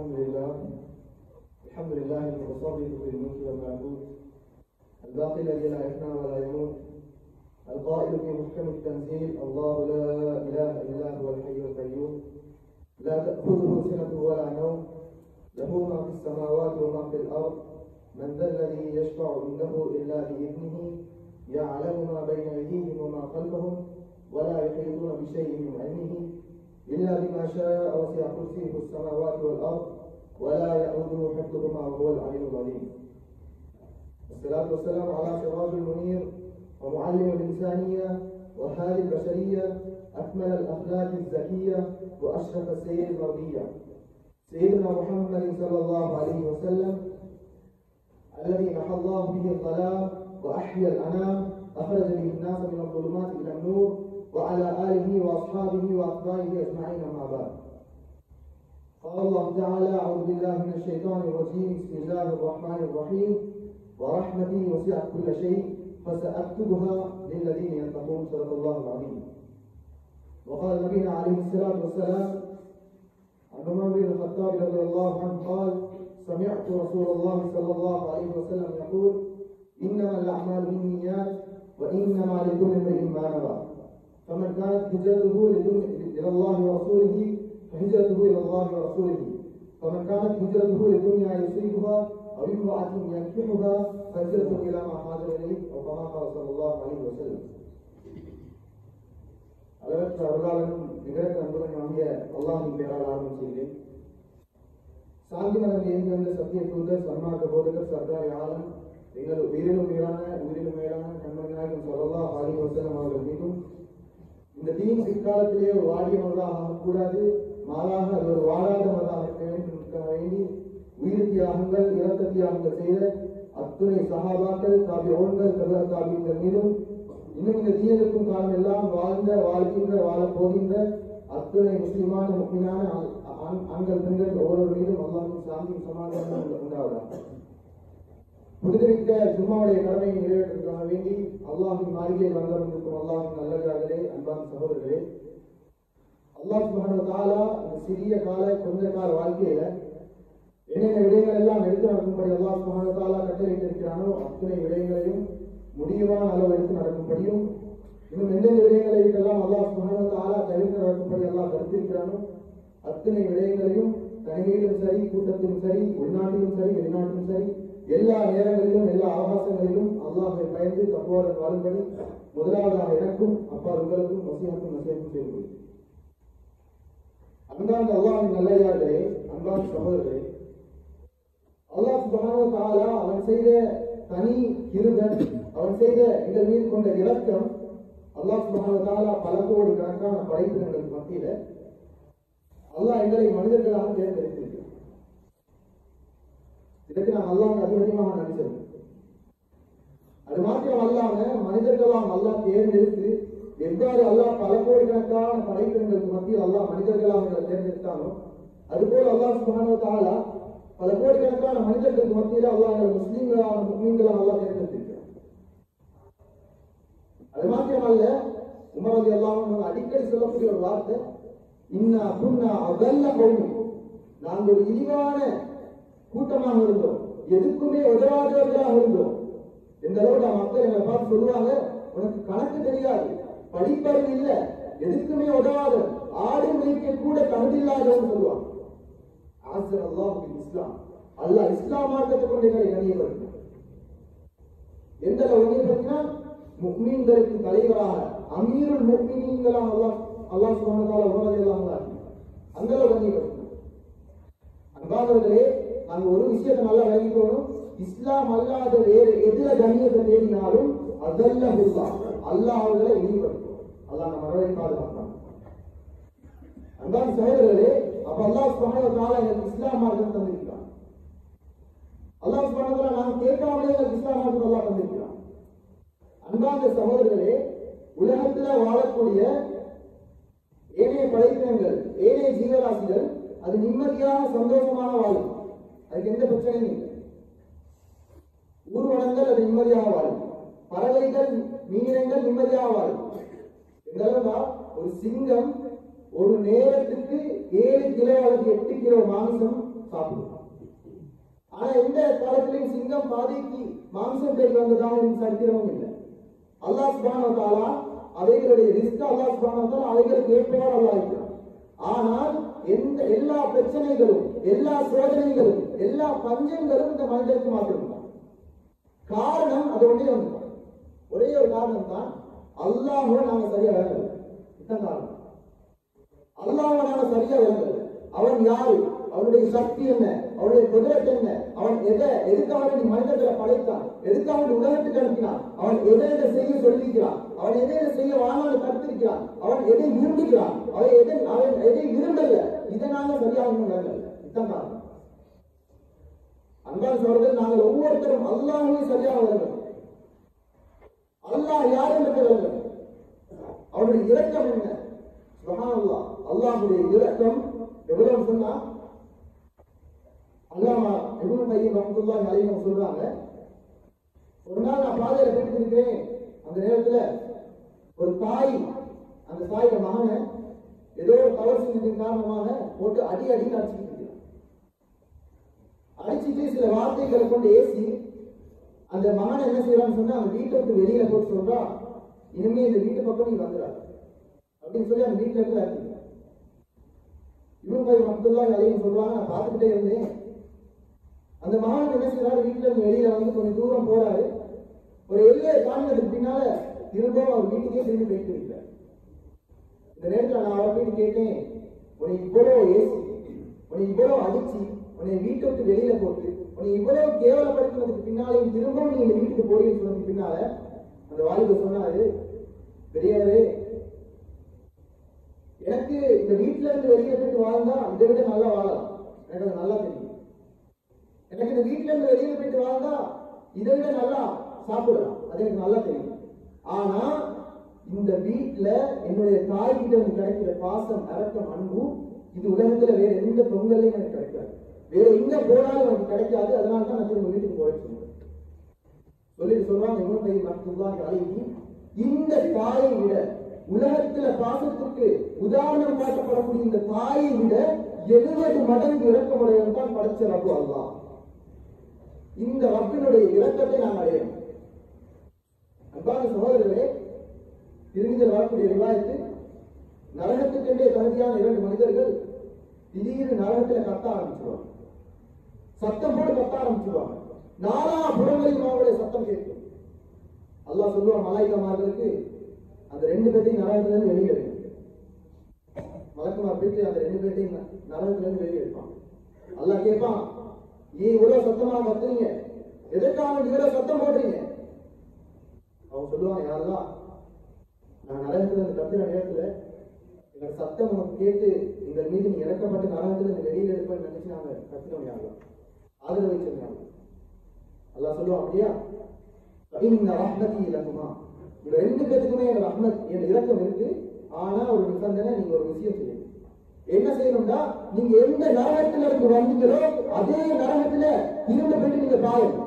الحمد لله الحمد لله المتصرف في الملك والملكوت الباقي الذي لا يفنى ولا يموت القائل في محكم التنزيل الله لا اله الا هو الحي القيوم لا تاخذه سنه ولا نوم له ما في السماوات وما في الارض من ذا الذي يشفع عنده الا باذنه يعلم ما بين ايديهم وما خلفهم ولا يحيطون بشيء من علمه إلا بما شاء وسع كرسيه السماوات والأرض ولا يؤوده حفظهما وهو العلي العظيم والصلاة والسلام على سراج المنير ومعلم الإنسانية وهادي البشرية أكمل الأخلاق الزكية وأشرف السير المرضية سيدنا محمد صلى الله عليه وسلم الذي محى الله به الظلام وأحيا الأنام أخرج به الناس من الظلمات إلى النور وعلى آله وأصحابه وأتباعه أجمعين أما بعد قال الله تعالى أعوذ بالله من الشيطان الرجيم بسم الله الرحمن الرحيم ورحمتي وسعت كل شيء فسأكتبها للذين يتقون صدق الله العظيم وقال نبينا عليه الصلاة والسلام عن عمر بن الخطاب رضي الله عنه قال سمعت رسول الله صلى الله عليه وسلم يقول إنما الأعمال بالنيات وإنما لكل امرئ ما نوى فمن كانت هجرته إلى الله ورسوله فهجرته إلى الله ورسوله فمن كانت هجرته لدنيا يصيبها أو امرأة ينكحها فهجرته إلى ما هاجر إليه أو كما قال صلى الله عليه وسلم அளவற்ற அருளாளனும் நிகழ்ந்த நண்பரும் ஆகிய அல்லாஹின் பெயரால் ஆரம்பம் செய்கிறேன் சாந்தி மதம் இயங்கி வந்த சத்திய தூதர் சன்மார்க்க போதகர் சர்தாரி ஆலம் எங்கள் உயிரிலும் மேலான உயிரிலும் மேலான கண்மணி நாயகம் சொல்லல்லா ஆலி வசலம் அவர்கள் மீதும் இந்த தீன் பிற்காலத்திலே ஒரு வாடிய மனதாக ஆகக்கூடாது மாறாக அது ஒரு வாழாத மனதாக இருக்க வேண்டும் இருக்க வேண்டி உயிர் தியாகங்கள் இரத்த தியாகங்கள் செய்த அத்துணை சகாபாக்கள் தாபியோன்கள் கருத தாபியங்கள் மீதும் இன்னும் இந்த தீனத்துக்கும் காலம் எல்லாம் வாழ்ந்த வாழ்கின்ற வாழப் போகின்ற அத்துணை முஸ்லிமான முக்கியமான ஆண்கள் பெண்கள் ஒவ்வொரு மீதும் அல்லாஹும் சாந்தியும் சமாதானம் உண்டாவதாக புனிதமிக்க ஜும்மாவுடைய கடமையை நிறைவேற்றுவதற்காக வேண்டி அல்லாஹின் மாளிகையில் வந்தவர்களுக்கும் அல்லாஹின் நல்லதார்களே அன்பான சகோதரர்களே அல்லாஹ் சுபஹான தாலா இந்த சிறிய கால கொஞ்ச கால வாழ்க்கையில என்னென்ன விடயங்கள் எல்லாம் எடுத்து நடக்கும்படி அல்லாஹ் சுபஹான தாலா கட்டளையிட்டிருக்கிறானோ அத்தனை விடயங்களையும் முடிவான அளவு எடுத்து நடக்கும்படியும் இன்னும் எந்தெந்த விடயங்களை எல்லாம் அல்லாஹ் சுபஹான தாலா தவிர்த்து நடக்கும்படி அல்லாஹ் கருத்திருக்கிறானோ அத்தனை விடயங்களையும் தனிமையிலும் சரி கூட்டத்திலும் சரி உள்நாட்டிலும் சரி வெளிநாட்டிலும் சரி எல்லா நேரங்களிலும் எல்லா அவகாசங்களிலும் அல்லாஹை பயந்து தப்புவாரன் வாழும்படி முதலாவதாக எனக்கும் அப்பா உங்களுக்கும் வசியாக்கும் வசியாக்கும் செய்து அன்பார்ந்த அல்லாஹின் நல்லையார்களே அன்பார்ந்த சகோதரர்களே அல்லாஹ் சுபஹானஹு தஆலா அவன் செய்த தனி கிருபன் அவன் செய்த எங்கள் மீது கொண்ட இரக்கம் அல்லாஹ் சுபஹானஹு தஆலா பல கோடி கணக்கான படைப்பினங்களுக்கு மத்தியில அல்லாஹ் எங்களை மனிதர்களாக தேர்ந்தெடுத்திருக்கிறார் இதற்கு நாம் அல்லாஹ் அதிகமாக நன்றி சொல்லுவோம் அது மாத்திரம் அல்லாம மனிதர்களாம் அல்லாஹ் தேர்ந்தெடுத்து எவ்வாறு அல்லாஹ் பல கோடிக்கணக்கான படைப்பினங்களுக்கு மத்தியில் அல்லாஹ் மனிதர்களாக தேர்ந்தெடுத்தானோ அதுபோல் அல்லாஹ் சுபானோ தாலா பல கோடிக்கணக்கான மனிதர்களுக்கு மத்தியில் அல்லாஹ் முஸ்லீம்களான முஸ்லீம்களாக அல்லாஹ் தேர்ந்தெடுத்திருக்கிறார் அது மாத்திரம் அல்ல உமரது எல்லாம் அடிக்கடி சொல்லக்கூடிய ஒரு வார்த்தை இன்னா புன்னா அதல்ல கௌமி நாங்கள் ஒரு இழிவான கூட்டமாக இருந்தோம் எதுக்குமே உதவாதவர்களாக இருந்தோம் எந்த அளவுக்கு மக்கள் எங்களை பார்த்து சொல்லுவாங்க உனக்கு கணக்கு தெரியாது படிப்பறிவு இல்ல எதுக்குமே உதவாத ஆடு மேய்க்க கூட தகுதியில்லாதவன் சொல்லுவாங்க ஆசர் அல்லாஹ் இஸ்லாம் அல்லாஹ் இஸ்லாம் மார்க்கத்தை கொண்டு எங்களை கணியப்படுத்த எந்த அளவு கணியப்படுத்தினா முக்மீன்களுக்கு தலைவராக அமீருல் முக்மீன்களாக அல்லாஹ் அல்லாஹ் சுபஹானஹு உமரது எல்லாம் அந்த அளவு கணியப்படுத்த அன்பானவர்களே நாங்க ஒரு விஷயத்தை நல்லா விளங்கிக்கணும் இஸ்லாம் அல்லாத வேறு எதுல கண்ணியத்தை தேடினாலும் அதல்ல ஹுல்லா அல்லாஹ் அவர்களை இழிவுபடுத்தும் அல்லாஹ் நம்ம மனதை பாதுகாப்பான் அன்பான சகோதரர்களே அப்ப அல்லாஹ் சுபஹானஹு தஆலா எங்களுக்கு இஸ்லாம் மார்க்கம் தந்திருக்கிறான் அல்லாஹ் சுபஹானஹு தஆலா நாம் கேட்காமலே எங்களுக்கு இஸ்லாம் மார்க்கம் அல்லாஹ் தந்திருக்கிறான் அன்பான சகோதரர்களே உலகத்துல வாழக்கூடிய ஏனைய படைப்பினங்கள் ஏனைய ஜீவராசிகள் அது நிம்மதியாக சந்தோஷமான வாழும் அதுக்கு எந்த பிரச்சனையும் இல்லை ஊர்வனங்கள் அது நிம்மதியாக வாழும் பறவைகள் மீனங்கள் நிம்மதியாக வாழும் எந்த அளவுனா ஒரு சிங்கம் ஒரு நேரத்துக்கு ஏழு கிலோ அல்லது எட்டு கிலோ மாமிசம் சாப்பிடுவோம் ஆனா எந்த காலத்திலையும் சிங்கம் பாதைக்கு மாம்சம் தேடி வந்ததாக எனக்கு சரித்திரமும் இல்லை அல்லாஹ் சுப்ஹானஹு வ தஆலா அவைகளுடைய ரிஸ்க் அல்லாஹ் சுப்ஹானஹு வ தஆலா அவைகளுக்கு ஏற்றவாறு அல்லாஹ் இருக்கிறான் ஆனால் எந்த எல்லா பிரச்சனைகளும் எல்லா சோதனைகளும் எல்லா பஞ்சங்களும் இந்த மனிதருக்கு மாற்றிருந்தான் காரணம் அது ஒன்றே ஒன்று ஒரே ஒரு காரணம் தான் அல்லாஹ்வை நாங்க சரியா விளங்கல இதுதான் காரணம் அல்லாஹ்வை நாங்க சரியா விளங்கல அவன் யாரு அவனுடைய சக்தி என்ன அவனுடைய குதிரத் என்ன அவன் எதை எதுக்காக நீ மனிதர்களை படைத்தான் எதுக்காக நீ உலகத்துக்கு அனுப்பினான் அவன் எதை எதை செய்ய சொல்லியிருக்கிறான் அவன் எதை எதை செய்ய வாழான்னு கருத்திருக்கிறான் அவன் எதை விரும்புகிறான் அவன் எதை அவன் எதை விரும்பல இதை நாங்க சரியாக விளங்கல இதுதான் காரணம் அன்பான சோழர்கள் நாங்கள் ஒவ்வொருத்தரும் அல்லாஹ்வை சரியாக விளங்கணும் அல்லாஹ் யார் என்று விளங்கணும் அவருடைய இரக்கம் என்ன சுபஹானல்லாஹ் அல்லாஹ்வுடைய இரக்கம் எவ்வளவு சொன்னா அல்லாமா இப்னு கையம் ரஹ்மத்துல்லாஹி அலைஹி அவங்க சொல்றாங்க ஒரு நாள் நான் பாதையில போயிட்டு இருக்கிறேன் அந்த நேரத்துல ஒரு தாய் அந்த தாயோட மகனை ஏதோ ஒரு தவறு செஞ்சதின் காரணமாக போட்டு அடி அடி அடிச்சுக்கிட்டு இருக்கிறான் அடிச்சிட்டு சில வார்த்தைகளை கொண்டு ஏசி அந்த மகனை என்ன செய்யறான்னு சொன்னா அந்த வீட்டை விட்டு வெளியில போட்டு சொல்றா இனிமே இந்த வீட்டு பக்கம் நீ வந்துடாது அப்படின்னு சொல்லி அந்த வீட்டுல இருந்து அடிக்கிறான் இவன் போய் மக்துல்லா அலையும் சொல்றாங்க நான் பார்த்துக்கிட்டே இருந்தேன் அந்த மகன் என்ன செய்யறாரு வீட்டுல இருந்து வெளியில வந்து கொஞ்சம் தூரம் போறாரு ஒரு எல்லையை தாண்டினதுக்கு பின்னால திரும்பவும் அவர் வீட்டுக்கே திரும்பி போயிட்டு இருக்கிறார் இந்த நேரத்துல நான் அவர் போயிட்டு கேட்டேன் உன்னை இவ்வளவு ஏசி உன்னை இவ்வளவு அடிச்சு உன்னை வீட்டை விட்டு வெளியில போட்டு உன்னை இவ்வளவு கேவலப்படுத்தினதுக்கு பின்னாலையும் திரும்பவும் நீ இந்த வீட்டுக்கு போறீங்கன்னு சொன்னதுக்கு பின்னால அந்த வாலிபர் சொன்னாரு பெரியவரே எனக்கு இந்த வீட்டுல இருந்து வெளியே போயிட்டு வாழ்ந்தா இதை விட நல்லா வாழலாம் எனக்கு அது நல்லா தெரியும் எனக்கு இந்த வீட்டுல இருந்து வெளியில போயிட்டு வாழ்ந்தா இதை விட நல்லா சாப்பிடலாம் அது எனக்கு நல்லா தெரியும் ஆனா இந்த வீட்டுல என்னுடைய தாய் கிட்ட இருந்து கிடைக்கிற பாசம் அரக்கம் அன்பு இது உலகத்துல வேற எந்த பொங்கலையும் எனக்கு கிடைக்காது வேற எங்க போனாலும் எனக்கு கிடைக்காது அதனால தான் நான் திரும்ப வீட்டுக்கு போய் சொல்றேன் சொல்லிட்டு சொல்றாங்க இவன் கை மருத்துவம் அழகி இந்த தாயை விட உலகத்துல பாசத்துக்கு உதாரணம் காட்டப்படக்கூடிய இந்த தாயை விட எழுபது மடங்கு இறக்கமுடையவன் தான் படைச்ச ரப்பு அல்லாஹ் இந்த ரப்பினுடைய இரக்கத்தை நாம் அடையணும் அன்பான சகோதரர்களே திரும்பிதல் வரக்கூடிய விவாதத்து நரகத்துக்கென்றே தகுதியான இரண்டு மனிதர்கள் திடீர்னு நரகத்துல கத்த ஆரம்பிச்சிருவாங்க சத்தம் போட்டு கத்த ஆரம்பிச்சிருவாங்க நாலா புறங்களையும் அவருடைய சத்தம் கேட்கும் அல்லாஹ் சொல்லுவான் மலாய்க்கமார்களுக்கு அந்த ரெண்டு பேர்த்தையும் நரகத்துல இருந்து வெளியே எடுங்க மலக்குமார் போயிட்டு அந்த ரெண்டு பேர்த்தையும் ந- நரகத்துல இருந்து வெளியே எடுப்பான் அல்லாஹ் கேட்பான் ஏன் இவ்வளவு சத்தமா கத்துறீங்க எதற்காக இவ்வளவு சத்தம் போடுறீங்க அவங்க சொல்லுவாங்க யாரெல்லாம் நான் நரகத்துல இருந்து கத்துற நேரத்துல எங்க சத்தம் உனக்கு கேட்டு எங்கள் மீது நீ இறக்கப்பட்டு நரகத்துல இருந்து வெளியில எடுப்பேன்னு நினைச்சு நாங்க கத்துறோம் யாரெல்லாம் ஆதரவு வச்சிருந்தாங்க அல்லாஹ் சொல்லுவான் அப்படியா இந்த ரஹ்மதி இலகுமா இந்த ரெண்டு பேத்துக்குமே என் ரஹ்மத் என் இரக்கம் இருக்கு ஆனா ஒரு நிபந்தனை நீங்க ஒரு விஷயம் செய்யணும் என்ன செய்யணும்னா நீங்க எந்த நரகத்துல இருந்து வந்தீங்களோ அதே நரகத்துல திரும்ப போயிட்டு நீங்க பாயணும்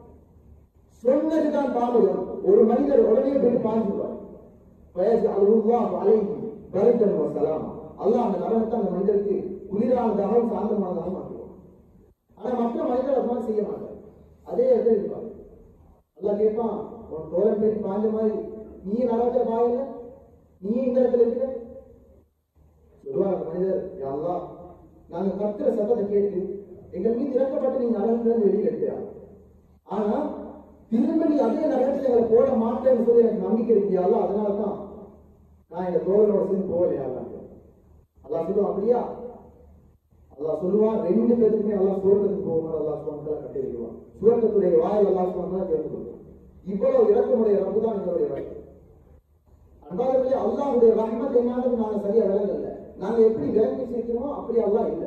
சொன்னதுதான் தாமதம் ஒரு மனிதர் உடனே போயிட்டு பாஞ்சுவார் வயசு அல்வா அலைஹி பரத்தன் வசலாம் அல்லாஹ் அந்த நரகத்தை அந்த மனிதருக்கு குளிரானதாகவும் சாந்தமானதாகவும் மாற்றுவான் ஆனா மற்ற மனிதர் அது மாதிரி செய்ய மாட்டார் அதே இடத்துல இருப்பார் அல்லாஹ் கேட்பான் உன் தோழன் போயிட்டு பாஞ்ச மாதிரி நீ நரகத்தை பாயல நீ இந்த இடத்துல இருக்கிற சொல்லுவாங்க அந்த மனிதர் "யா அல்லாஹ் நாங்க கத்துற சத்தத்தை கேட்டு எங்கள் மீது இறக்கப்பட்டு நீ நரகத்திலிருந்து வெளியில் எடுத்தியா ஆனா திரும்ப நீ அதே நரகத்தில் எங்களை போட மாட்டேன்னு சொல்லி எனக்கு நம்பிக்கை இருக்கியா அல்லாஹ் அதனால தான் நான் எங்க தோழனோட சேர்ந்து போகலையா அல்லாஹ் அல்லாஹ் சொல்லுவான் அப்படியா அல்லாஹ் சொல்லுவான் ரெண்டு பேருக்குமே அல்லாஹ் சுவர்க்கத்துக்கு போகும்போது அல்லாஹ் சுவர்க்கத்துல கட்டி வைக்குவான் சுவர்க்கத்துடைய வாயில் அல்லாஹ் சுவர்க்கத்துல திறந்து கொடுப்பான் இவ்வளவு இறக்கமுடைய ரப்பு தான் எங்களுடைய ரப்பு அன்பாளர்களே அல்லாஹ்வுடைய ரஹ்மத் என்னன்னு நாங்க சரியா விளங்கல நாங்க எப்படி விளங்கி வச்சிருக்கிறோமோ அப்படி அல்லாஹ் இல்லை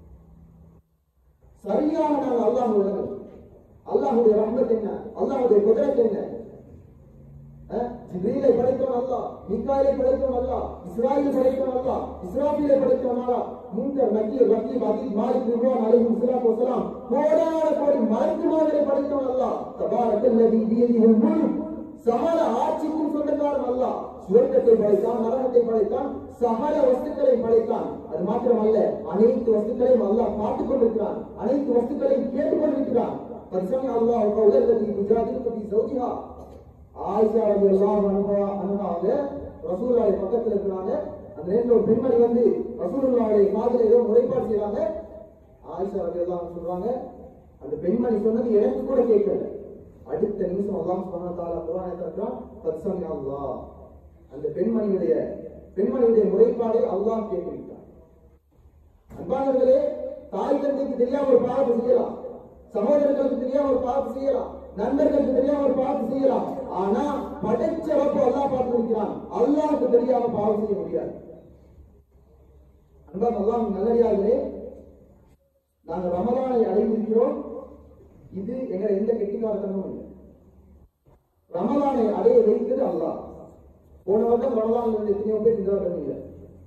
சரியாக நாங்க அல்லாஹ் விளங்கணும் அல்லாஹ்வுடைய ரஹ்மத் என்ன அல்லாஹ்வுடைய குதிரத் என்ன அஹ், ஜிப்ரீலை படைத்தவன் அல்லாஹ் மிக்காயிலை படைத்தவன் அல்லாஹ் இஸ்ராயீலை படைத்தவன் அல்லாஹ் இஸ்ராஃபீலை படைத்தவன் அல்லாஹ் முன்கர் நக்கீர் ரக்கீப் அதீத் மாலிக் ரிதுவான் அலைஹிம் ஸலாத்து வஸலாம் கோடான கோடி மலக்குமார்களை படைத்தவன் அல்லாஹ் தபாரக்கல்லதி பியதிஹில் முல்க் சகல ஆட்சிக்கும் சொந்தக்காரன் அல்ல சுவர்க்கத்தை படைத்தான் நரகத்தை படைத்தான் சகல வஸ்துக்களை படைத்தான் அது மாத்திரமல்ல அனைத்து வஸ்துக்களையும் அல்லாஹ் பார்த்துக் கொண்டிருக்கிறான் அனைத்து வஸ்துக்களையும் கேட்டுக் கொண்டிருக்கிறான் பரிசமி அல்லாஹ் கௌலல்லதி துஜாதிலுக்கு ஃபீ ஜௌஜிஹா ஆயிஷா ரலியல்லாஹு அன்ஹா அன்ஹாங்க ரசூலுல்லாஹி பக்கத்துல இருக்கிறாங்க அந்த நேரத்துல ஒரு பெண்மணி வந்து ரசூலுல்லாஹி காதுல ஏதோ முறைப்பாடு செய்றாங்க ஆயிஷா ரலியல்லாஹு அன்ஹா சொல்றாங்க அந்த பெண்மணி சொன்னது எனக்கு கூட கேட்கல அடுத்த நிமிஷம் அல்லாஹ் சுப்ஹானஹு வ தஆலா குர்ஆனை திறக்கிறான் பத்சமி அல்லாஹ் அந்த பெண்மணியுடைய பெண்மணியுடைய முறைப்பாடை அல்லாஹ் கேட்டிருக்கிறான் அன்பானவர்களே தாய் தந்தைக்கு தெரியாம ஒரு பாவத்தை செய்யலாம் சகோதரர்களுக்கு தெரியாம ஒரு பாவத்தை செய்யலாம் நண்பர்களுக்கு தெரியாம ஒரு பாவத்தை செய்யலாம் ஆனா படைச்ச ரப்பு அல்லாஹ் பார்த்து இருக்கிறான் அல்லாஹ்வுக்கு தெரியாம பாவம் செய்ய முடியாது அன்பான் அல்லாஹ் நல்லடியார்களே நாங்கள் ரமலானை அடைந்திருக்கிறோம் இது எங்களை எந்த கெட்டிக்காரத்தனமும் இல்லை ரமலானை அடைய வைத்தது அல்லாஹ் போன வருடம் ரமலான் இருந்து எத்தனையோ பேர் இந்த வருடம் இல்லை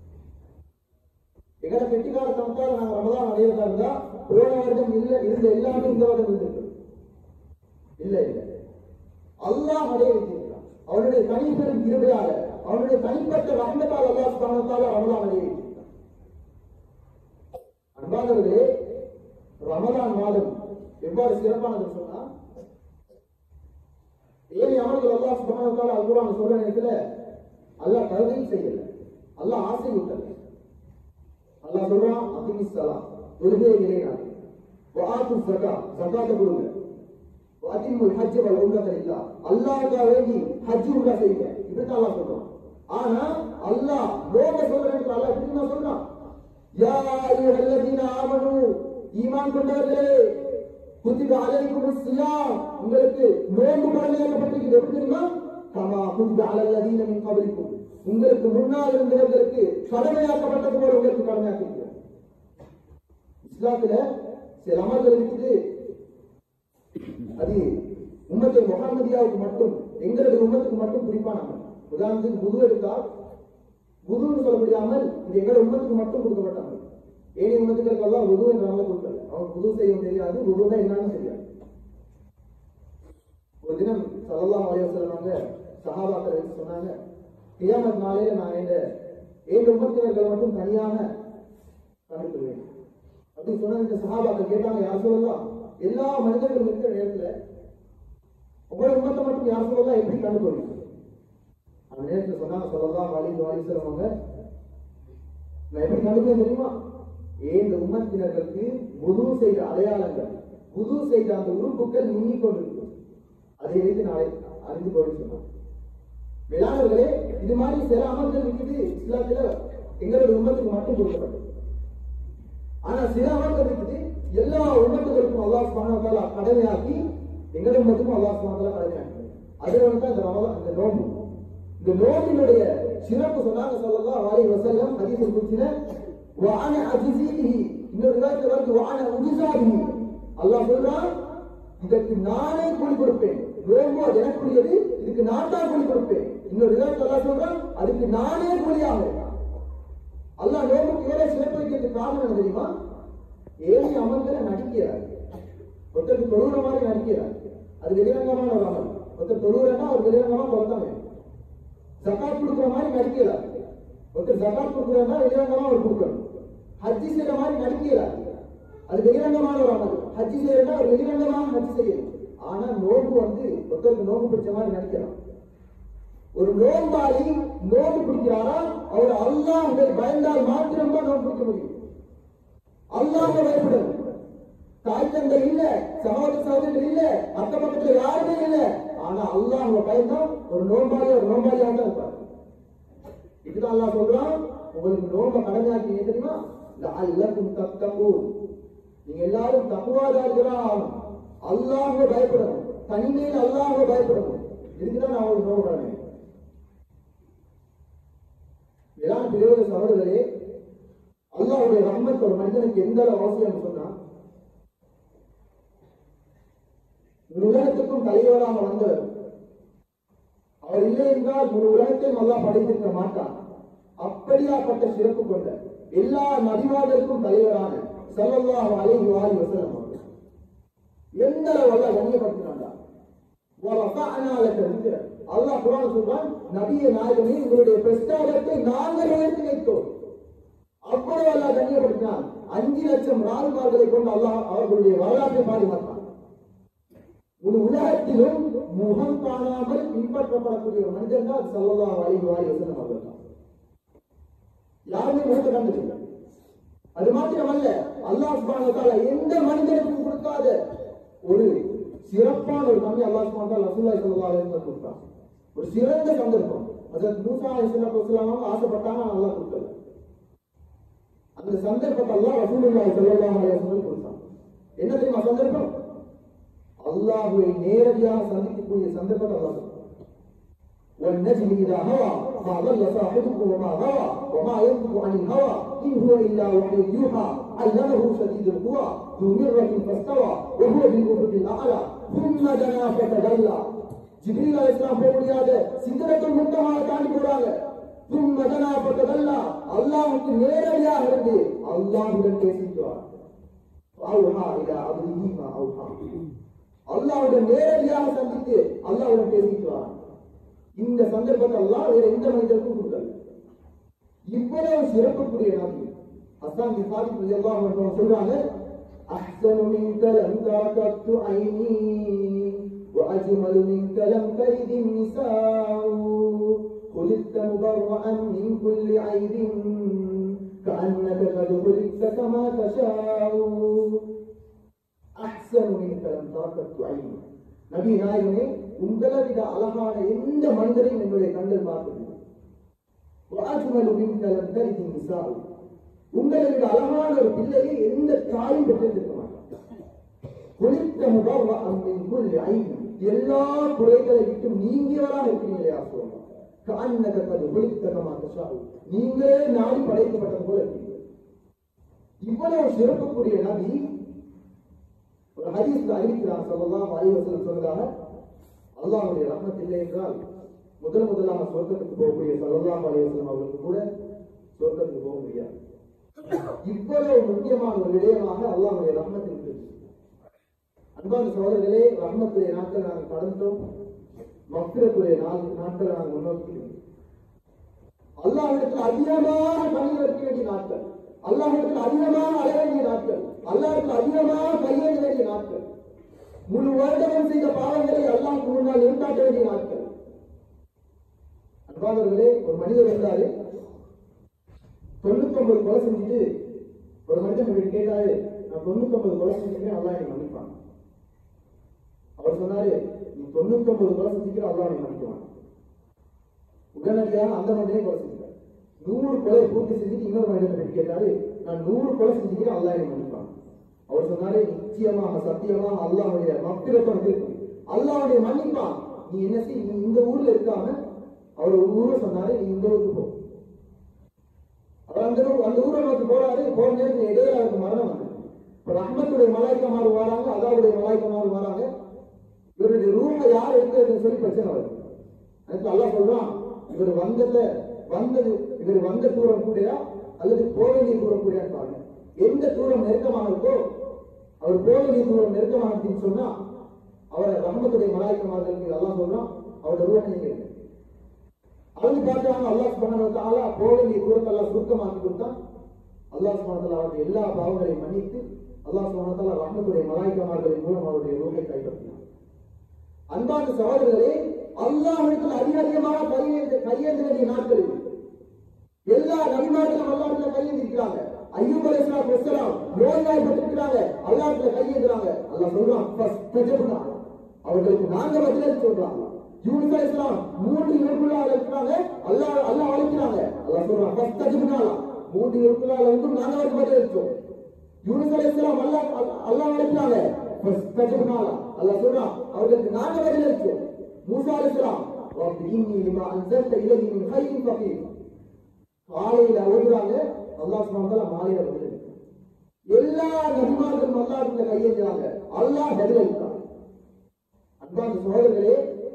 எங்கட கெட்டிக்காரத்தனத்தால் நாங்கள் ரமலான் அடையறதா இருந்தா போன வருடம் இல்ல இருந்த எல்லாமே இந்த வருடம் இருந்திருக்கு இல்ல இல்ல அல்லாஹ் அடைய வைத்திருக்கிறான் அவனுடைய தனிப்பெரும் கிருபையால அவனுடைய தனிப்பட்ட ரஹ்மத்தால் அல்லாஹ் ஸ்தானத்தால ரமலான் அடைய வைத்திருக்கிறான் அன்பானவர்களே ரமலான் மாதம் எவ்வாறு சிறப்பானது சொன்னா ஏழை அமல்கள் அல்லாஹ் சுப்ஹானஹு வ தஆலா அல்குர்ஆன் சொல்ற நேரத்துல அல்லாஹ் கருதையும் செய்யல அல்லாஹ் ஆசை விட்டல அல்லாஹ் சொல்றான் அகிமிஸ் ஸலாம் தொழுகையை நிலைநாட்டு வஆத்து ஸகா ஸகாத்தை கொடுங்க வஅதிமுல் ஹஜ் வல் உம்ரத லில்லாஹ் அல்லாஹ்வுக்காக வேண்டி ஹஜ் உம்ரா செய்யுங்க இப்படி தான் அல்லாஹ் சொல்றான் ஆனா அல்லாஹ் நோக்க சொல்ற நேரத்துல அல்லாஹ் இப்படி தான் சொல்றான் யா அய்யுஹல்லதீன ஆமனு ஈமான் கொண்டவர்களே குத்திப அலைக்கும் சியாம் உங்களுக்கு நோன்பு கடமையாக்கப்பட்டிருக்கிறது எப்படி தெரியுமா கமா குத்திப அலல்லதீன மின் கபலிக்கும் உங்களுக்கு முன்னால் இருந்தவர்களுக்கு கடமையாக்கப்பட்டது போல உங்களுக்கு கடமையாக்கிருக்கிறது இஸ்லாத்துல சில அமல்கள் இருக்குது அது உம்மத்தை முகமதியாவுக்கு மட்டும் எங்களுடைய உம்மத்துக்கு மட்டும் குறிப்பான அமல் உதாரணத்துக்கு புது எடுத்தால் புதுன்னு சொல்ல முடியாமல் இது எங்களோட உம்மத்துக்கு மட்டும் கொடுக்கப்பட்ட அமல் ஏழை உம்மத்துக்களுக்கு எல்லாம் புது என்ற அமலை கொடுக்கல அவன் புது செய்யவும் தெரியாது புதுன்னா என்னன்னு தெரியாது ஒரு தினம் சல்லல்லாஹு அலைஹி வஸல்லம் சஹாபாக்கள் எடுத்து சொன்னாங்க கியாமத் நாளையில நான் இந்த ஏழு உம்மத்தினர்களை மட்டும் தனியாக கணக்கிடுவேன் அப்படி சொன்ன இந்த சஹாபாக்கள் கேட்டாங்க யார் சொல்லலாம் எல்லா மனிதர்களும் இருக்கிற நேரத்துல உங்களோட உம்மத்தை மட்டும் யார் சொல்லலாம் எப்படி கண்டுபிடிக்கும் அந்த நேரத்துல சொன்னாங்க சொல்லலாம் வழி வாலி சொல்லுவாங்க நான் எப்படி கண்டுபிடிக்க தெரியுமா ஏன் இந்த உம்மத்தினர்களுக்கு புது செய்த அடையாளங்கள் புது செய்த அந்த உறுப்புகள் மின்னிக் கொண்டிருக்கும் அதை வைத்து நாளை அறிந்து கொண்டு சொன்னாங்க வேளாணர்களே இது மாதிரி சில அமல்கள் இருக்குது இஸ்லாத்துல எங்களுடைய உம்மத்துக்கு மட்டும் கொடுக்கப்பட்டது ஆனா சில அமல்கள் இருக்குது எல்லா உம்மத்துகளுக்கும் அல்லாஹ் சுப்ஹானஹு வ தஆலா கடமையாக்கி எங்களுடைய உம்மத்துக்கும் அல்லாஹ் சுப்ஹானஹு வ தஆலா கடமையாக்கி அது வந்து தான் இந்த ரமலான் இந்த நோன்பு இந்த நோம்பினுடைய சிறப்பு சொன்னாங்க ஸல்லல்லாஹு அலைஹி வஸல்லம் ஹதீஸில் குறிச்சின வஅன அஜிஸிஹி இன்னொரு ரிவாயத்தில் வருது வஅன உஜிஸாபிஹி அல்லாஹ் சொல்றான் இதற்கு நானே கூலி கொடுப்பேன் நோன்பு அது எனக்குரியது இதுக்கு நான் தான் கூலி கொடுப்பேன் இன்னொரு ரிவாயத்தில் அல்லாஹ் சொல்றான் அதுக்கு நானே கூலியாக அல்லாஹ் நோம்புக்கு ஏழை சிறப்பு வைக்கிறதுக்கு காரணம் என்ன தெரியுமா ஏழை அமல்களை நடிக்கிறார் ஒருத்தருக்கு தொழுகிற மாதிரி நடிக்கிறார் அது வெளிரங்கமான ஒரு அமல் ஒருத்தர் தொழுகிறன்னா அவர் வெளிரங்கமா பொருத்தமே ஜக்காத் கொடுக்குற மாதிரி நடிக்கிறார் ஒருத்தர் ஜக்காத் கொடுக்குறா வெளிரங்கமா அவர் கொடுக்கணும் ஹஜ்ஜி செய்யற மாதிரி நடிக்கிறார் அது வெளிரங்கமான ஒரு அமல் ஹஜ்ஜி செய்யறதா அவர் வெளிரங்கமாக ஹஜ்ஜி செய்யணும் ஆனா நோன்பு வந்து ஒருத்தருக்கு நோன்பு பிடிச்ச மாதிரி நடிக்கிறான் ஒரு நோன்பாளி நோன்பு பிடிக்கிறாரா அவர் அல்லாஹ்வை பயந்தால் மாத்திரம்தான் நோன்பு பிடிக்க முடியும் அல்லாஹ்வை பயப்படணும் தாய் தந்தை இல்ல சகோதர சகோதரிகள் இல்ல அக்க பக்கத்துல யாருமே இல்ல ஆனா அல்லாஹ்வை பயந்தா ஒரு நோன்பாளி ஒரு நோன்பாளியாக தான் இருப்பார் இதுதான் அல்லாஹ் சொல்றான் உங்களுக்கு நோன்பை கடமையாக்கி ஏன் தெரியுமா லஅல்லக்கும் தத்தகூன் நீங்க எல்லாரும் தக்குவாதாரிகளா ஆகணும் அல்லாஹ்வை பயப்படணும் தனிமையில் அல்லாஹ்வை பயப்படணும் இதுக்குதான் நான் ஒரு நோன்பு கடமை வேளாண் பிரிவுகள் சகோதரர்களே அல்லாஹ்வுடைய ரஹ்மத் ஒரு மனிதனுக்கு எந்த அளவு அவசியம் சொன்னா ஒரு உலகத்துக்கும் தலைவராக வந்தவர் அவர் இல்லை என்றால் ஒரு உலகத்தையும் அல்லாஹ் படைத்திருக்க மாட்டான் அப்படியாப்பட்ட சிறப்பு கொண்ட எல்லா நபிவாதருக்கும் தலைவரான ஸல்லல்லாஹு அலைஹி வஸல்லம் அவர்கள் எந்த அளவு அல்லாஹ் கண்ணியப்படுத்தினாண்டா وَرَفَعْنَا لَكَ ذِكْرَكَ அல்லாஹ் குர்ஆன் சொல்றான் நபியே நாயகமே உங்களுடைய பிரஸ்தாபத்தை நாங்கள் உயர்த்தி வைத்தோம் அவ்வளவு அல்லாஹ் கண்ணியப்படுத்தினான் அஞ்சு லட்சம் ரால்மார்களை கொண்டு அல்லாஹ் அவர்களுடைய வரலாற்றை பாதுகாத்தான் ஒரு உலகத்திலும் முகம் காணாமல் பின்பற்றப்படக்கூடிய ஒரு மனிதன் தான் சல்லல்லாஹு அலைஹி வஸல்லம் அவர்கள் தான் யாருமே முகத்தை கண்டுக்கல அது மாத்திரமல்ல அல்லாஹ் சுப்ஹானஹு வ தஆலா எந்த மனிதனுக்கும் கொடுக்காத ஒரு சிறப்பான ஒரு தன்மை அல்லாஹ் சுப்ஹானஹு வ தஆலா ரசூலுல்லாஹி ஸல்லல்லாஹு அலைஹி வஸல்லம் கொடுத்தான் ஒரு சிறந்த சந்தர்ப்பம் ஹஜ்ரத் மூசா அலைஹிஸ்ஸலாத்து வஸலாம் ஆசைப்பட்டாங்க ஆனா அல்லாஹ் கொடுக்கல அந்த சந்தர்ப்பத்தை அல்லாஹ் ரசூலுல்லாஹி ஸல்லல்லாஹு அலைஹி வஸல்லம் கொடுத்தான் என்ன தெரியுமா சந்தர்ப்பம் அல்லாஹ்வை நேரடியாக சந்திக்கக்கூடிய சந்தர்ப்பத்தை அல்லாஹ் கொடுத்தான் والنجم إذا هوى ما ضل صاحبكم وما غوى وما ينطق عن الهوى إن هو إلا وحي يوحى علمه شديد القوى ذو مرة فاستوى وهو بالأفق الأعلى ثم دنا فتدلى ஜிப்ரீல் அலைஹிஸ்ஸலாம் போக முடியாத சிந்தனத்துள் முத்தமாக தாண்டி போறாங்க ثم دنا فتدلى அல்லாஹ்வுக்கு நேரடியாக இருந்து அல்லாஹ்வுடன் பேசிக்கிறார் அவுஹா இலா அப்திஹி மா அவுஹா அல்லாஹ்வுடன் நேரடியாக சந்தித்து அல்லாஹ்வுடன் பேசிக்கிறார் இந்த சந்தர்ப்பத்தை அல்லாஹ் வேற எந்த மனிதருக்கும் கொடுக்கல இவ்வளவு சிறப்புக்குரிய நபி அஸ்லாம் கிஃபாரி ரலியல்லாஹு அன்ஹு சொல்றாங்க அஹ்சனு மின்க லம் தரக்கத்து ஐனி وأجمل منك لم تلد النساء خلقت مبرأ من كل عيب كأنك قد خلقت كما تشاء أحسن منك لم تركت عيني நபி நாயகனே உங்களை விட அழகான எந்த மனிதரையும் என்னுடைய கண்கள் பார்த்தது வாஜ்மலு மின்க லம் தரிதி நிசாஉ உங்களை விட அழகான ஒரு பிள்ளையை எந்த தாயும் பெற்றிருக்க மாட்டான் குளித்த முகம் அம்மின் குல் ஐன் எல்லா குறைகளை விட்டு நீங்கியவராக இருக்கிறீங்களே ஆசுவம் காண்ணக கது குளித்தகமா தஷாவு நீங்களே நாடி படைக்கப்பட்டது போல இருக்கீங்க இவ்வளவு சிறப்புக்குரிய நபி ஒரு ஹதீஸ்ல அறிவிக்கிறார் சொல்லலாம் அலைவசலம் சொன்னதாக அல்லாஹ்வுடைய ரஹ்மத் இல்லை என்றால் முதல் முதலாக சொர்க்கத்துக்கு போகக்கூடிய சல்லல்லாஹு அலைஹி வஸல்லம் அவர்களுக்கு கூட சொர்க்கத்துக்கு போக முடியாது இவ்வளவு முக்கியமான ஒரு விடயமாக அல்லாஹ்வுடைய ரஹ்மத் இருக்குது அன்பான சகோதரர்களே ரஹ்மத்துடைய நாட்கள் நாங்கள் கடந்தோம் மக்ரத்துடைய நாள் நாட்களை நாங்கள் முன்னோக்கிறோம் அல்லாஹ்விடத்தில் அதிகமாக கண்ணீர் வைக்க வேண்டிய நாட்கள் அல்லாஹ்விடத்தில் அதிகமாக அழ வேண்டிய நாட்கள் அல்லாஹ்விடத்தில் அதிகமாக கையேற்ற வேண்டிய நாட்கள் முழு வருடமும் செய்த பாவங்களை அல்லாஹ் முன்னால் இருந்தாட்ட வேண்டிய நாட்கள் அன்பானவர்களே ஒரு மனிதர் இருந்தாரு தொண்ணூத்தி ஒன்பது கொலை செஞ்சுட்டு ஒரு மனிதன் வீட்டு கேட்டாரு நான் தொண்ணூத்தி ஒன்பது கொலை செஞ்சுட்டேன் அல்லாஹ் என்னை மன்னிப்பான் அவர் சொன்னாரு நீ தொண்ணூத்தி ஒன்பது கொலை செஞ்சுக்கிற அல்லாஹ் என்னை மன்னிக்குவான் உடனடியாக அந்த மனிதனே கொலை செஞ்சுட்டார் நூறு கொலை பூர்த்தி செஞ்சுட்டு இன்னொரு மனிதன் வீட்டு கேட்டாரு நான் நூறு கொலை செஞ்சுக்கிறேன் அல்லாஹ் என்னை மன்னிப்பான் அவர் சொன்னாரு நிச்சயமாக சத்தியமாக அல்லாஹ்வுடைய மக்கிரத்தம் இருக்கும் அல்லாஹ்வுடைய மன்னிப்பான் நீ என்ன செய் நீ இந்த ஊர்ல இருக்காம அவர் ஒரு ஊரை சொன்னாரு நீ இந்த ஊருக்கு போ அவர் அந்த ஊர் அந்த ஊரை நோக்கி போறாரு போற நேரத்தில் இடையில அவருக்கு மரணம் வந்து இப்ப ரஹ்மத்துடைய மலாய்க்கமாறு வராங்க அல்லாவுடைய மலாய்க்கமாறு வராங்க இவருடைய ரூமை யார் எடுக்கிறதுன்னு சொல்லி பிரச்சனை வருது அதுக்கு அல்லாஹ் சொல்றான் இவர் வந்தத வந்தது இவர் வந்த தூரம் கூடயா அல்லது போக வேண்டிய தூரம் கூடயான்னு பாருங்க எந்த தூரம் நெருக்கமாக இருக்கோ அவர் போக வேண்டிய தூரம் நெருக்கமாக இருக்குன்னு சொன்னா அவரை ரஹமத்துடைய மலாய்க்கமார்களுக்கு அல்லாஹ் சொல்றான் அவரோட ரூபை நீங்க எடுங்க. அவங்க பார்த்தாங்க அல்லாஹ் சுப்ஹானஹு வ தஆலா போக வேண்டிய தூரத்தை அல்லாஹ் சுருக்கமாக்கி கொடுத்தான் அல்லாஹ் சுப்ஹானஹு வ தஆலா அவருடைய எல்லா பாவங்களையும் மன்னித்து அல்லாஹ் சுப்ஹானஹு வ தஆலா ரஹ்மத்துடைய மலாய்க்கமார்களின் மூலம் அவருடைய ரூஹை கைப்பற்றினார் அன்பான சகோதரர்களே அல்லாஹ்விடத்தில் அதிக அதிகமாக கையேந்த கையேந்த வேண்டிய நாட்கள் இது எல்லா நபிமார்களும் அல்லாஹ்விடத்தில் கையேந்திருக்கிறாங்க ஐயூப் அலைஹிஸ்ஸலாத்து வஸ்ஸலாம் நோய்வாய்ப்பட்டிருக்கிறாங்க அல்லாஹ்விடத்தில் கையேந்துறாங்க அல்லாஹ் சொல்றான் ஃபஸ்தஜப்னா அவர்களுக்கு நாங்க பதிலளிச்சு சொல்றாங்க யூனுஸ் அலைஹிஸ்ஸலாம் மூன்று இறப்புள்ளாக இருக்கிறாங்க அல்லாஹ் அல்லாஹ் அழைக்கிறாங்க அல்லாஹ் சொல்றான் ஃபஸ்தஜப்னா மூன்று இறப்புள்ளாக வந்து நாங்க அவருக்கு பதிலளிச்சோம் யூனுஸ் அலைஹிஸ்ஸலாம் அல்லாஹ் அல்லாஹ் அழைக்கிறாங்க ஃபஸ்தஜப்னா அல்லாஹ் சொல்றான் அவர்களுக்கு நாங்க பதிலளிச்சோம் மூசா அலைஹிஸ்ஸலாம் ரப்பி இன்னி லிமா அன்ஸல்த இலைஹி மின் கைரின் ஃபகீர் காலையில ஓடுறாங்க அல்லாஹ் சுப்ஹானஹு மாலையில பதில் எல்லா நபிமார்களும் அல்லாஹ்வுக்கு கையேந்தாங்க அல்லாஹ் பதிலளித்தான் அன்பான சகோதரர்களே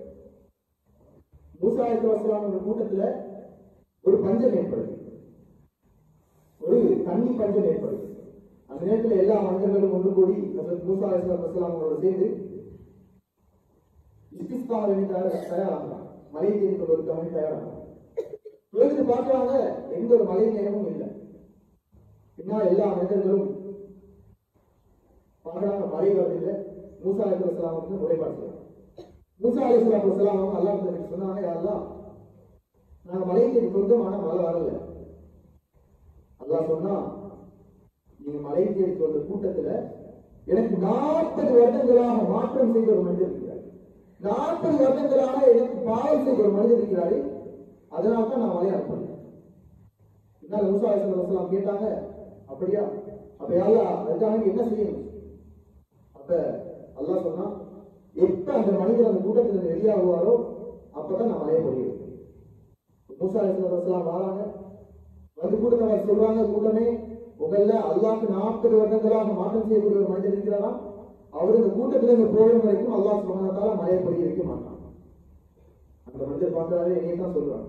மூசா அலைஹிஸ்ஸலாம் என்ற கூட்டத்துல ஒரு பஞ்சம் ஏற்படுது ஒரு தண்ணி பஞ்சம் ஏற்படுது அந்த நேரத்துல எல்லா மனிதர்களும் ஒன்று கூடி ஹஜ்ரத் மூசா அலைஹிஸ்ஸலாம் அவங்களோட சேர்ந்து இஸ்திஸ்காக வேண்டி தயார் தயாராகிறான் மலை தேடி கொள்வதற்காக வேண்டி தயாராகிறான் தொழுது பார்க்கறாங்க எந்த ஒரு மலை நேரமும் இல்லை பின்னால் எல்லா மனிதர்களும் பார்க்கறாங்க மழை வருது மூசா அலி வசலாம் வந்து முறைப்பாடு செய்யறாங்க மூசா அலி வசலாம் அவங்க அல்லாஹ் கிட்ட சொன்னாங்க யாரெல்லாம் நாங்க மலையை தேடி தொழுதோம் ஆனா மழை வரல அல்லாஹ் சொன்னா நீங்க மலையை தேடி தொழுத கூட்டத்துல எனக்கு நாற்பது வருடங்களாக மாற்றம் செய்த ஒரு மனிதர் இருக்கிறார் நாற்பது வருடங்களாக எனக்கு பாவம் செய்த ஒரு மனிதர் இருக்கிறாரு அதனால தான் நான் மலையை அனுப்பல இதனால மூசா அலி வசலாம் கேட்டாங்க அப்படியா அப்ப யாரா அதுக்காக என்ன செய்யணும் அப்ப அல்லாஹ் சொன்னா எப்ப அந்த மனிதர் அந்த கூட்டத்துல இருந்து வெளியாகுவாரோ அப்பதான் நான் மலையை பொழியும் மூசா அலிஸ்லாம் வராங்க வந்து கூட்டத்தை சொல்றாங்க கூட்டமே உங்கள அல்லாஹ்க்கு நாற்பது வருடங்களாக மாற்றம் செய்யக்கூடிய ஒரு மனிதர் இருக்கிறாரா அவர் இந்த கூட்டத்துல இருந்து போகும் வரைக்கும் அல்லாஹ் சுமணத்தால மலையை பொழிய வைக்க மாட்டான் அந்த மனிதர் பார்க்கறாரு என்னைய தான் சொல்றாங்க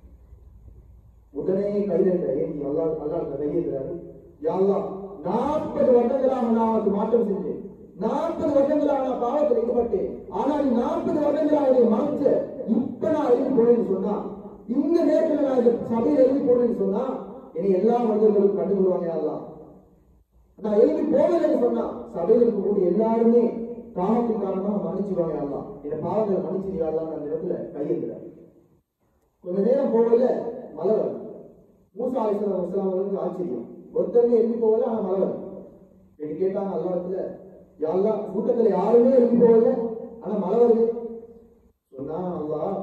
உடனே கைதட்ட ஏன் அல்லாஹ் அல்லாஹ் கையெழுறாரு யாழ்லாம் நாற்பது வருடங்களாக நான் அவனுக்கு மாற்றம் செஞ்சேன் நாற்பது வருடங்களாக நான் பாவத்தில் ஈடுபட்டேன் ஆனால் நாற்பது வருடங்களாக என்னை மறைச்ச இப்ப நான் எழுதி போனேன்னு சொன்னா இந்த நேரத்துல நான் இந்த சபையில் எழுதி போனேன்னு சொன்னா என்னை எல்லா மனிதர்களும் கண்டுகொள்வாங்க யாரெல்லாம் நான் எழுதி போகலன்னு சொன்னா சபையில் இருக்கக்கூடிய எல்லாருமே பாவத்தின் காரணமாக மன்னிச்சுவாங்க யாரெல்லாம் என் பாவங்களை மன்னிச்சு யாரெல்லாம் அந்த இடத்துல கையெழுக்கிறார் கொஞ்ச நேரம் போகல மழை வரும் மூசா அலிஸ்லாம் வஸ்லாம் அவர்களுக்கு ஆச்சரியம் ஒருத்தருமே எழுதி போகல ஆனா மழை வரும் என்று கேட்டாங்க அல்லாஹ்ல யாரெல்லாம் கூட்டத்துல யாருமே எழுதி போகல ஆனா மழை வருது சொன்னா அல்லாஹ்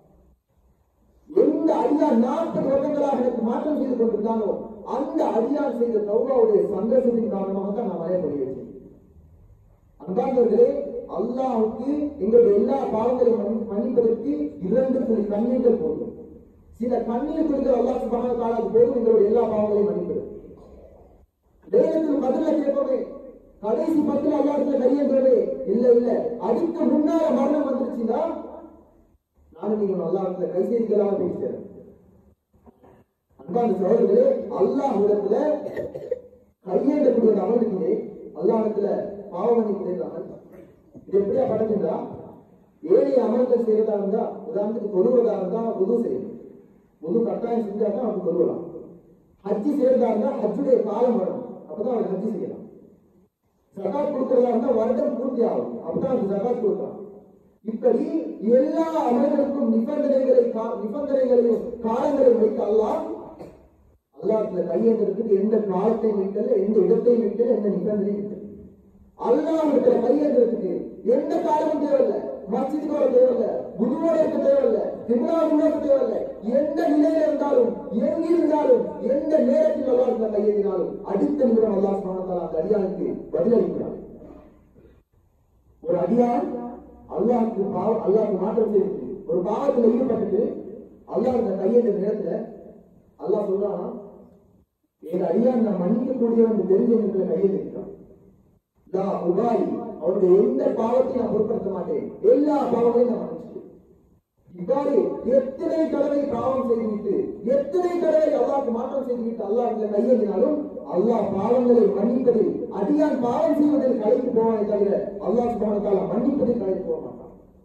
எந்த அடியார் நாற்பது வருடங்களாக எனக்கு மாற்றம் செய்து கொண்டிருந்தானோ அந்த அடியார் செய்த தௌபாவுடைய சந்தோஷத்தின் காரணமாக தான் நான் மழையை பொழிய வச்சேன் அன்பார்ந்தவர்களே அல்லாஹ்வுக்கு எங்களுடைய எல்லா பாவங்களையும் மன்னி- மன்னிப்பதற்கு இரண்டு துளி கண்ணீர்கள் போதும் சில கண்ணீர் துளிகள் அல்லாஹ் சுபஹானஹு வ தஆலாவுக்கு போதும் எங்களுடைய எல்லா பாவங்களையும் மன்னிப்பது லேலத்தில் பதில கேட்போமே கடைசி பத்துல அல்லாஹ்ல கையேந்தவே இல்ல இல்ல அதுக்கு முன்னால மரணம் வந்துருச்சுன்னா நானும் நீங்க அல்லாஹ்ல கை செய்திகளாக பேசுறேன் அன்பான சகோதரர்களே அல்லாஹ் இடத்துல கையேந்தக்கூடிய அந்த அமல் இருக்குது அல்லாஹ் இடத்துல பாவமன்னிப்பு அமல் இது எப்படியா படச்சுங்களா ஏழை அமல்கள் செய்யறதா இருந்தா உதாரணத்துக்கு தொழுவதா இருந்தா உது செய்யணும் உது கட்டாயம் செஞ்சா தான் அவன் தொழுவலாம் ஹஜ்ஜி செய்யறதா இருந்தா ஹஜ்ஜுடைய காலம் வரும் அப்பதான் அவன் ஹஜ்ஜி செய்யலாம் ஜகாத் கொடுக்கறதா இருந்தா வருடம் பூர்த்தி ஆகும் அப்பதான் அவன் ஜகாத் கொடுக்கலாம் இப்படி எல்லா அமல்களுக்கும் நிபந்தனைகளை கா- நிபந்தனைகளையும் காலங்களையும் வைத்து அல்லாஹ் அல்லாஹ்ல கையேந்திரத்துக்கு எந்த காலத்தை வைக்கல எந்த இடத்தையும் வைக்கல எந்த நிபந்தனையும் வைக்கல அல்லாஹ்விடத்துல கையேந்திரத்துக்கு எந்த காலமும் தேவையில்ல மஸ்ஜிதுக்கு வர தேவையில்ல குருவோட இருக்க தேவையில்ல திமுறாவுல இருக்க தேவையில்ல எந்த நிலையில இருந்தாலும் எங்கிருந்தாலும் எந்த நேரத்தில் அல்லாஹ்ல கையேந்தினாலும் அடுத்த நிமிடம் அல்லாஹ் சுப்ஹானஹு வ தஆலா அந்த அடியானுக்கு பதிலளிக்கிறார் ஒரு அடியான் அல்லாஹ்க்கு பாவம் அல்லாஹ்க்கு மாற்றம் செய்து ஒரு பாவத்துல ஈடுபட்டுட்டு அல்லாஹ் இந்த கையேந்த நேரத்துல அல்லாஹ் சொல்றானா எங்க அடியான் நான் மன்னிக்கக்கூடியவன் தெரிஞ்ச இடத்துல கையெழுத்திருக்கான் நான் உபாய் அவருடைய எந்த பாவத்தையும் நான் பொருட்படுத்த மாட்டேன் எல்லா பாவங்களையும் நான் மன்னிச்சிட்டேன் இவ்வாறு எத்தனை தடவை பாவம் செய்துவிட்டு எத்தனை தடவை அல்லாஹ்க்கு மாற்றம் செய்துவிட்டு அல்லாஹ் இந்த கையெழுதினாலும் அல்லாஹ் பாவங்களை மன்னிப்பதில் அடியான் பாவம் செய்வதில் கலைத்து போவானே தவிர அல்லாஹ் சுப்ஹானஹு வ தஆலா மன்னிப்பதில் கலைத்து போக மாட்டான்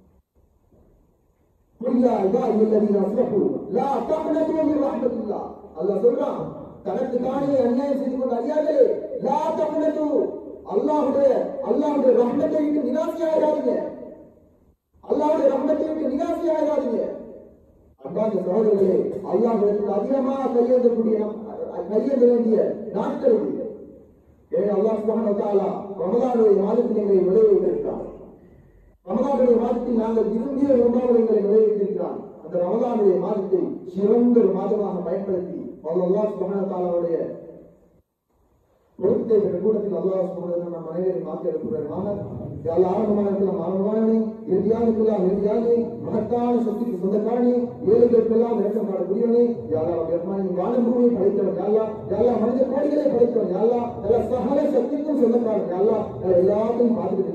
قل يا عبادي الذين اسرفوا لا تقنطوا من رحمة الله அல்லாஹ் சொல்றான் தனக்கு தானே அநியாயம் செய்து கொண்ட அறியாதே லா தகுனது அல்லாஹ்வுடைய அல்லாஹ்வுடைய ரஹ்மத்தை விட்டு நிராசையாகாதீங்க அல்லாஹ்வுடைய ரஹ்மத்தை விட்டு நிராசையாகாதீங்க அன்பார்ந்த சகோதரர்களே அல்லாஹ்விடத்தில் அதிகமாக கையேந்தக்கூடிய நம் கையேந்த வேண்டிய நாட்கள் இது ஏன் அல்லாஹ் சுப்ஹானஹு வ தஆலா ரமலானுடைய மாதத்தில் எங்களை விளைவித்திருக்கிறார் ரமலானுடைய மாதத்தில் நாங்கள் விரும்பிய விரும்பாமல் எங்களை நிறைவேற்றிருக்கிறான் அந்த ரமலானுடைய மாதத்தை சிறந்த ஒரு மாதமாக பயன்படுத்தி அல்லாஹ் சுப்ஹானஹு வ தஆலாவுடைய பொருத்தத்தை பெற்ற கூட்டத்தில் அல்லாஹ் சுப்ஹானஹு நம் அனைவரையும் மாற்றி அனுப்புகிறார் எல்லா ஆரம்பமான இடத்துல ஆரம்பமானே இறுதியானுக்கெல்லாம் இறுதியானே மகத்தான சக்திக்கு சொந்தக்காரனே ஏழைகளுக்கெல்லாம் இறக்கம் காணக்கூடியவனே யாரா பெருமானி வானம் பூமியை படைத்தவன் யாரா யாரா மனித கோடிகளை படைத்தவன் யாரா எல்லா சகல சக்திக்கும் சொந்தக்காரன் யாரா எல்லாத்தையும் பார்த்துக்கிட்டு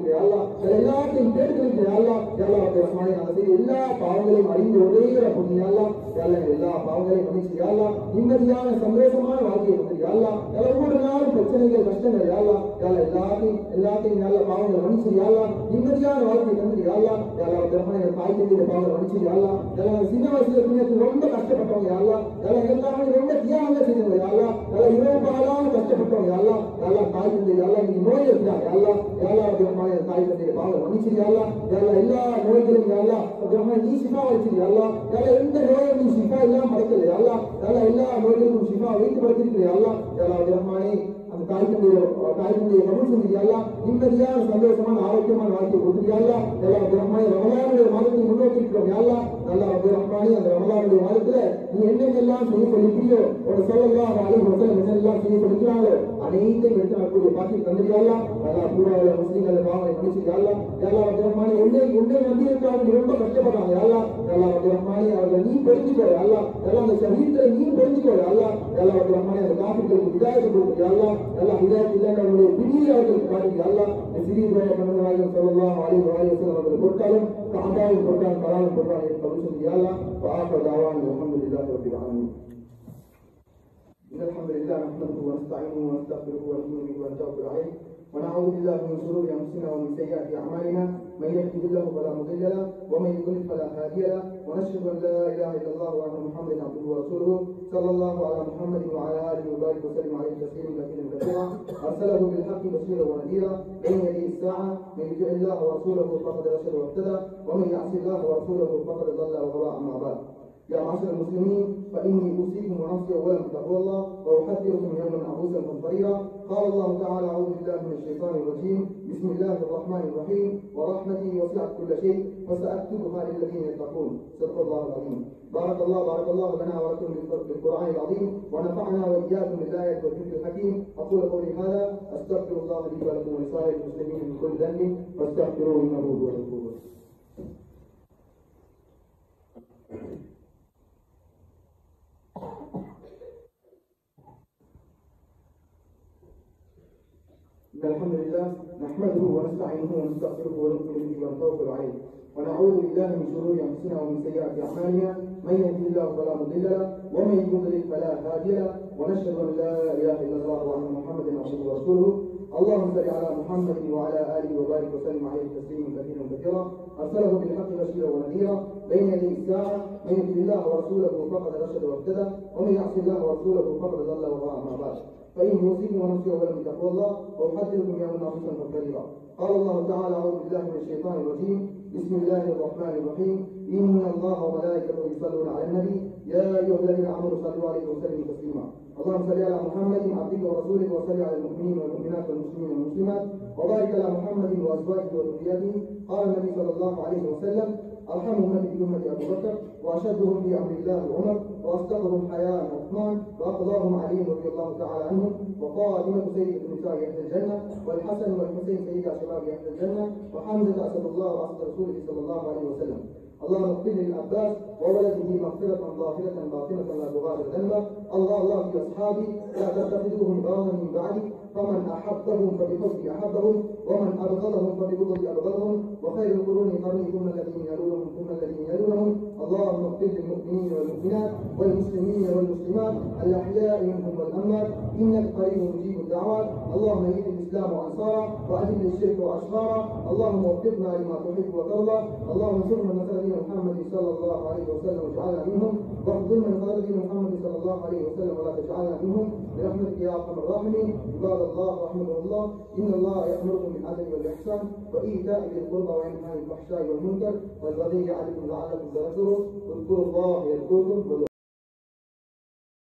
இருக்கிறேன் அல்லா எல்லாத்தையும் கேட்டுக்கிறேன் அல்லா எல்லா ரஹ்மானே நாங்கள் செய்த எல்லா பாவங்களையும் அறிந்து ஒரே புண்ணிய அல்லா எல்லா எல்லா பாவங்களையும் மன்னிச்சு அல்லா நிம்மதியான சந்தோஷமான வாழ்க்கையை வந்து அல்லா ஒவ்வொரு நாளும் பிரச்சனைகள் கஷ்டங்கள் அல்லா எல்லா எல்லாத்தையும் எல்லாத்தையும் நல்ல பாவங்களை மன்னிச்சு அல்லா நிம்மதியான வாழ்க்கை தந்து அல்லா எல்லா ரஹ்மானே தாய் தந்தைய பாவங்களை மன்னிச்சு அல்லா எல்லா சின்ன வயசுல பிள்ளைக்கு ரொம்ப கஷ்டப்பட்டவங்க அல்லா எல்லா எல்லாமே ரொம்ப தியாகங்கள் செய்தவங்க அல்லா எல்லா இரவு பகலாக கஷ்டப்பட்டவங்க அல்லா எல்லா தாய் தந்தை அல்லா இன்னைக்கு நோய் இருக்கிறாங்க அல்லா எல்லா விதமான தாய் தந்தைய பாவங்களை மன்னிச்சு அல்லா எல்லா எல்லா நோய்களும் அல்லா ரஹ்மான் நீ சிஃபா வச்சிருக்க அல்லா எல்லா எந்த நோயும் நீ சிஃபா இல்லாம படைக்கல அல்லா எல்லா எல்லா நோய்களுக்கும் சிஃபா வைத்து படைத்திருக்கிறேன் அல்லா எல்லா ரஹ்மானே அந்த தாய் தந்தைய தாய் தந்தையை கபூல் செஞ்சிருக்கியா நிம்மதியான சந்தோஷமான ஆரோக்கியமான வாழ்க்கை கொடுத்துருக்கியா எல்லா ரஹ்மானே ரமலானுடைய மாதத்தை முன்னோக்கி இருக்கிறோம் யாழ்லா நல்லா ரஹ்மானே அந்த ரமலானுடைய மாதத்துல நீ என்னென்னலாம் செய்ய சொல்லிக்கிறியோ ஒரு சொல்லலாம் அழகு மக்கள் என்னெல்லாம் செய்ய சொல்லிக்கிறாங்களோ அனைத்தையும் எடுத்து நடக்கூடிய பாக்கி தந்திரியாலா நல்லா பூராவில் முஸ்லீம்களை பாவனை பிடிச்சிருக்காங்களா எல்லா ரஹ்மானே உன்னை உன்னை நம்பி இருக்காங்க ரொம்ப கஷ்டப்படுறாங்க எல்லா எல்லா ரஹ்மானே அவர்கள் நீ தெரிஞ்சுக்கோ அல்லா எல்லாம் அந்த சரீரத்துல நீ தெரிஞ்சுக்கோ அல்லா எல்லா ரஹ்மானே அந்த காப்பிகளுக்கு விதாயத்தை கொடுத்துருக்கியா அல்லா எல்லாம் விதாயத்து இல்லைன்னு அவருடைய பிடி அவர்களுக்கு காட்டுங்க அல்லா இந்த சிறிய பைய கண்ணனாயும் சொல்லலாம் அலி வாயு அவர்கள் கொடுத்தாலும் காபாவும் கொடுத்தாங்க கலாவும் கொடுத்தாங்க கபூல் செஞ்சியா அல்லா فآخر دعوانا الحمد لله رب العالمين إن الحمد لله نحمده ونستعينه ونستغفره ونؤمن به ونتوكل عليه ونعوذ بالله من شرور أنفسنا ومن سيئات أعمالنا من يهده الله فلا مضل له ومن يضلل فلا هادي له ونشهد أن لا إله إلا الله وأن محمدا عبده ورسوله صلى الله على محمد وعلى آله وبارك وسلم عليه تسليما كثيرا كثيرا أرسله بالحق بشيرا ونذيرا بين يدي الساعة من يطع الله ورسوله فقد رشد واهتدى ومن يعص الله ورسوله فقد ضل وغوى أما بعد يا معاشر المسلمين فإني أوصيكم ونفسي أولا بتقوى الله وأحذركم يوما عبوسا قمطريرا قال الله تعالى أعوذ بالله من الشيطان الرجيم بسم الله الرحمن الرحيم ورحمتي وسعت كل شيء فسأكتبها للذين يتقون صدق الله العظيم بارك الله بارك الله لنا ولكم بالقرآن العظيم ونفعنا وإياكم بالآية والذكر الحكيم أقول قولي هذا أستغفر الله لي ولكم ولسائر المسلمين من كل ذنب فاستغفروه إنه هو الغفور الرحيم إن الحمد لله نحمده ونستعينه ونستغفره ونؤمن به ونتوكل عليه ونعوذ بالله من شرور أنفسنا ومن سيئات أعمالنا من يهده الله فلا مضل له ومن يضلل فلا هادي له ونشهد أن لا إله إلا الله وأن محمدا عبده ورسوله اللهم صل على محمد وعلى آله وبارك وسلم عليه تسليما كثيرا كثيرا أرسله بالحق بشيرا ونذيرا بين يدي الساعة من يهده الله ورسوله فقد رشد واهتدى ومن يعص الله ورسوله فقد ضل وضاع ما بعد فإن يوصيكم ونفسي أولا بتقوى الله وأحذركم يوما عبوسا قمطريرا قال الله تعالى أعوذ بالله من الشيطان الرجيم بسم الله الرحمن الرحيم إن الله وملائكته يصلون على النبي يا أيها الذين آمنوا صلوا عليه وسلموا تسليما اللهم صل على محمد عبدك ورسولك وصل على المؤمنين والمؤمنات والمسلمين والمسلمات وبارك على محمد وأزواجه وذريته قال النبي صلى الله عليه وسلم أرحم أمتي بأمة أبو بكر وأشدهم في أمر الله عمر وأصدقهم حياء عثمان وأقضاهم علي رضي الله تعالى عنهم وفاطمة سيدة نساء أهل الجنة والحسن والحسين سيدة شباب أهل الجنة وحمزة أسد الله وأسد رسوله صلى الله عليه وسلم اللهم اغفر للعباس وولده مغفرة ظاهرة باطنة لا تغادر ذنبا الله الله في أصحابي لا تتخذوهم غرضا من بعدي فمن أحبهم فبحبي أحبهم ومن أبغضهم فببغضي أبغضهم وخير القرون قرني ثم الذين يلونهم ثم الذين يلونهم اللهم اغفر للمؤمنين والمؤمنات والمسلمين والمسلمات الأحياء منهم والأموات إنك قريب مجيب الدعوات اللهم ايد الإسلام وأنصاره وأذل الشرك وأشراره اللهم وفقنا لما تحب وترضى اللهم انصر من نصر دين محمد صلى الله عليه وسلم واجعلنا منهم واخذل من نصر دين محمد صلى الله عليه وسلم ولا تجعلنا منهم برحمتك يا أرحم الراحمين عباد الله رحمه الله إن الله يأمركم بالعدل والإحسان وإيتاء ذي القربى وينهى عن الفحشاء والمنكر والبغي يعظكم لعلكم تذكرون اذكروا الله يذكركم